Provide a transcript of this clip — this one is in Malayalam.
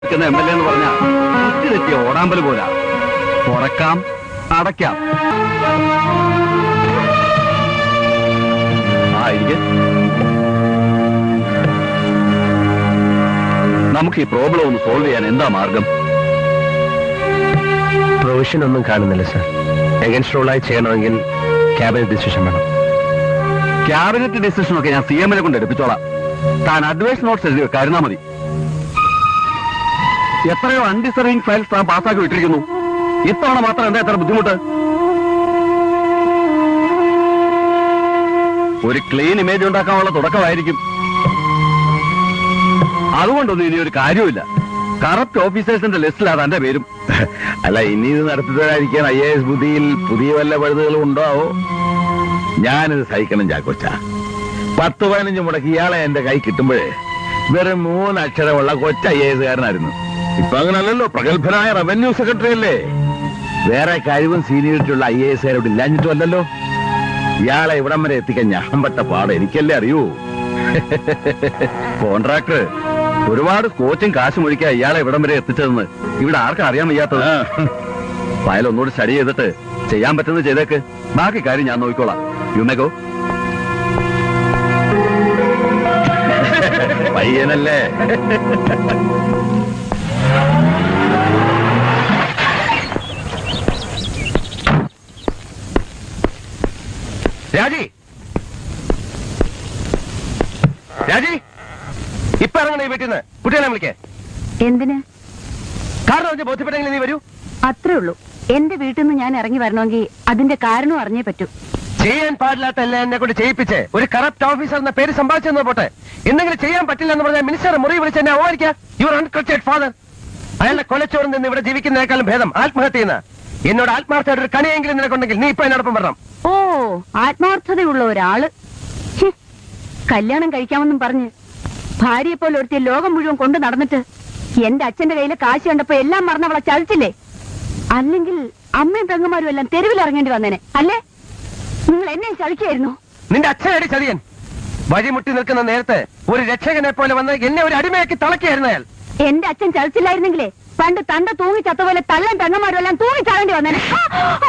നിൽക്കുന്ന എം എൽ എ എന്ന് പറഞ്ഞ തെറ്റിയ ഓടാമ്പൽ പോല തുറക്കാം അടയ്ക്കാം ആ ഇരിക്കെ നമുക്ക് ഈ പ്രോബ്ലം ഒന്ന് സോൾവ് ചെയ്യാൻ എന്താ മാർഗം പ്രൊവിഷൻ ഒന്നും കാണുന്നില്ല സർ എഗൻസ്റ്റ് റൂളായി ചെയ്യണമെങ്കിൽ ക്യാബിനറ്റ് ഡിസിഷൻ വേണം ക്യാബിനറ്റ് ഡിസിഷൻ ഒക്കെ ഞാൻ സി എമ്മിനെ കൊണ്ട് എടുപ്പിച്ചോളാം താൻ അഡ്വൈസ് നോട്ട്സ് എഴുതി കരുന്നാ മതി എത്രയോ അൺഡിസർവിംഗ് ഫയൽസ് താൻ പാസ്സാക്കി വിട്ടിരിക്കുന്നു ഇത്തവണ മാത്രം എന്താ എത്ര ബുദ്ധിമുട്ട് ഒരു ക്ലീൻ ഇമേജ് ഉണ്ടാക്കാനുള്ള തുടക്കമായിരിക്കും അതുകൊണ്ടൊന്നും ഇനി ഒരു കാര്യമില്ല കറപ്റ്റ് ഓഫീസേഴ്സിന്റെ ലിസ്റ്റിലാണ് തന്റെ പേരും അല്ല ഇനി ഇത് നടത്തിത്തരാതിരിക്കാൻ ഐ എ എസ് ബുദ്ധിയിൽ പുതിയ വല്ല പഴുതുകളും ഉണ്ടാവോ ഞാനിത് സഹിക്കണം ചാക്കോച്ച പത്ത് പതിനഞ്ച് മുടക്കി ഇയാളെ എന്റെ കൈ കിട്ടുമ്പോഴേ വെറും മൂന്ന് അക്ഷരമുള്ള കൊച്ച ഐ എ എസ് കാരനായിരുന്നു ഇപ്പൊ അങ്ങനല്ലല്ലോ പ്രഗത്ഭനായ റവന്യൂ സെക്രട്ടറി അല്ലേ വേറെ കഴിവും സീനിയോറിറ്റിയുള്ള ഐ എ എസ് കാരോട് ഇല്ലാഞ്ഞിട്ടും അല്ലല്ലോ ഇയാളെ ഇവിടം വരെ എത്തിക്കാൻ ഞാൻ പെട്ട പാട് എനിക്കല്ലേ അറിയൂ കോൺട്രാക്ടർ ഒരുപാട് കോച്ചും കാശും ഒഴിക്കാ ഇയാളെ ഇവിടം വരെ എത്തിച്ചതെന്ന് ഇവിടെ ആർക്കും അറിയാൻ വയ്യാത്തത് ആ, ഫയൽ ഒന്നുകൂടി സ്റ്റഡി ചെയ്തിട്ട് ചെയ്യാൻ പറ്റുന്നത് ചെയ്തേക്ക് ബാക്കി കാര്യം ഞാൻ നോക്കിക്കോളാം യുമേഗോ പയ്യനല്ലേ രാജി രാജി ഇപ്പൊ ഇറങ്ങണ ഈ വീട്ടിൽ നിന്ന് കുട്ടികളെ വിളിക്കേ എന്തിന് കാരണം വെച്ച് ബോധ്യപ്പെട്ടെങ്കിൽ നീ വരൂ അത്രേ ഉള്ളൂ എന്റെ വീട്ടിൽ നിന്ന് ഞാൻ ഇറങ്ങി വരണമെങ്കിൽ അതിന്റെ കാരണം അറിഞ്ഞേ പറ്റൂ ചെയ്യാൻ പാടില്ലാത്ത എല്ലാം എന്നെ കൊണ്ട് ചെയ്യിപ്പിച്ച് ഒരു കറപ്റ്റ് ഓഫീസർ എന്ന പേര് സമ്പാദിച്ചെന്ന് പോട്ടെ എന്തെങ്കിലും ചെയ്യാൻ പറ്റില്ല എന്ന് പറഞ്ഞാൽ മിനിസ്റ്റർ മുറി വിളിച്ച് എന്നെ ഓർക്കുക യുവർ അൺകൾച്ചേർഡ് ഫാദർ അയാളുടെ കൊലച്ചോറിൽ നിന്ന് ഇവിടെ ജീവിക്കുന്നതിനേക്കാളും ഭേദം ആത്മഹത്യ ചെയ്യുന്ന എന്നോട് ആത്മാർത്ഥമായിട്ട് ഒരു കണിയെങ്കിലും നിനക്കുണ്ടെങ്കിൽ നീ ഇപ്പൊ എന്നോടൊപ്പം വരണം ഓ ആത്മാർത്ഥതയുള്ള ഒരാള് ഛെ, കല്യാണം കഴിക്കാമെന്നും പറഞ്ഞ് ഭാര്യയെ പോലെ ഒരുത്തിയ ലോകം മുഴുവൻ കൊണ്ടു നടന്നിട്ട് എന്റെ അച്ഛന്റെ കയ്യിലെ കാശ് കണ്ടപ്പോ എല്ലാം മറന്നവളെ ചതിച്ചില്ലേ അല്ലെങ്കിൽ അമ്മയും പെങ്ങന്മാരും എല്ലാം തെരുവിൽ ഇറങ്ങേണ്ടി വന്നേനെ അല്ലേ നിങ്ങൾ എന്നെ ചതിക്കായിരുന്നു നിന്റെ അച്ഛനടി ചതിയൻ വഴിമുട്ടി നിൽക്കുന്ന നേരത്തെ ഒരു രക്ഷകനെ പോലെ വന്ന് എന്നെ ഒരു അടിമയാക്കി തളക്കിയായിരുന്നു അയാൾ എന്റെ അച്ഛൻ ചതിച്ചില്ലായിരുന്നെങ്കിലേ പണ്ട് തണ്ട തൂങ്ങി ചത്ത പോലെ തള്ളൻ പെങ്ങന്മാരും എല്ലാം തൂങ്ങി ചാടേണ്ടി വന്നേനെ ആ, ആ,